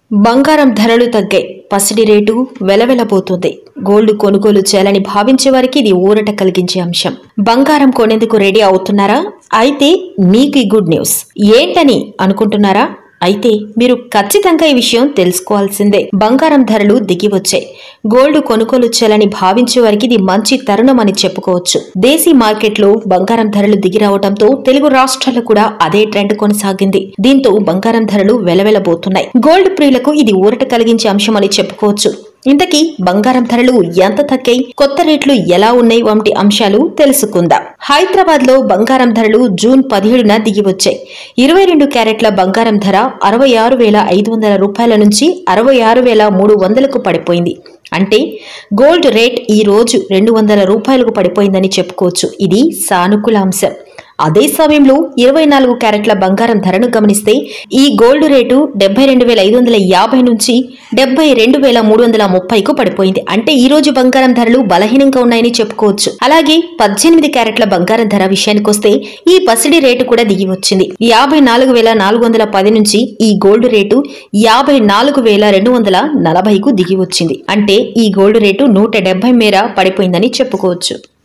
బంగారం ధరలు తగ్గాయి పసిడి రేటు వెలవెలబోతుంది గోల్డ్ కొనుగోలు చేయాలని భావించే వారికి ఇది ఊరట కలిగించే అంశం బంగారం కొనేందుకు రెడీ అవుతున్నారా అయితే మీకు ఈ గుడ్ న్యూస్ ఏంటని అనుకుంటున్నారా అయితే మీరు ఖచ్చితంగా ఈ విషయం తెలుసుకోవాల్సిందే బంగారం ధరలు దిగి వచ్చాయి గోల్డ్ కొనుగోలు చేయాలని భావించే వారికి ఇది మంచి తరుణం అని చెప్పుకోవచ్చు దేశీ మార్కెట్లో బంగారం ధరలు దిగి రావడంతో తెలుగు రాష్ట్రాల్లో కూడా అదే ట్రెండ్ కొనసాగింది దీంతో బంగారం ధరలు వెలవెలబోతున్నాయి గోల్డ్ ప్రియులకు ఇది ఊరట కలిగించే అంశం అని చెప్పుకోవచ్చు ఇంతకీ బంగారం ధరలు ఎంత తగ్గాయి కొత్త రేట్లు ఎలా ఉన్నాయి వంటి అంశాలు తెలుసుకుందాం హైదరాబాద్ లో బంగారం ధరలు జూన్ పదిహేడున దిగి వచ్చాయి ఇరవై రెండు క్యారెట్ల బంగారం ధర అరవై ఆరు వేల ఐదు వందల రూపాయల నుంచి అరవై ఆరు వేల మూడు వందలకు పడిపోయింది అంటే గోల్డ్ రేట్ ఈ రోజు రెండు వందల రూపాయలకు పడిపోయిందని చెప్పుకోవచ్చు ఇది సానుకూల అంశం అదే సమయంలో ఇరవై నాలుగు క్యారెట్ల బంగారం ధరను గమనిస్తే ఈ గోల్డ్ రేటు డెబ్బై రెండు వేల ఐదు వందల యాభై నుంచి డెబ్బై రెండు వేల మూడు వందల ముప్పైకు పడిపోయింది అంటే ఈ రోజు బంగారం ధరలు బలహీనంగా ఉన్నాయని చెప్పుకోవచ్చు అలాగే పద్దెనిమిది క్యారెట్ల బంగారం ధర విషయానికొస్తే ఈ పసిడి రేటు కూడా దిగి వచ్చింది యాభై నాలుగు వేల నాలుగు వందల పది నుంచి ఈ గోల్డ్ రేటు యాభై నాలుగు వేల రెండు వందల నలభైకు దిగి వచ్చింది అంటే ఈ గోల్డ్ రేటు నూట డెబ్బై మేర పడిపోయిందని చెప్పుకోవచ్చు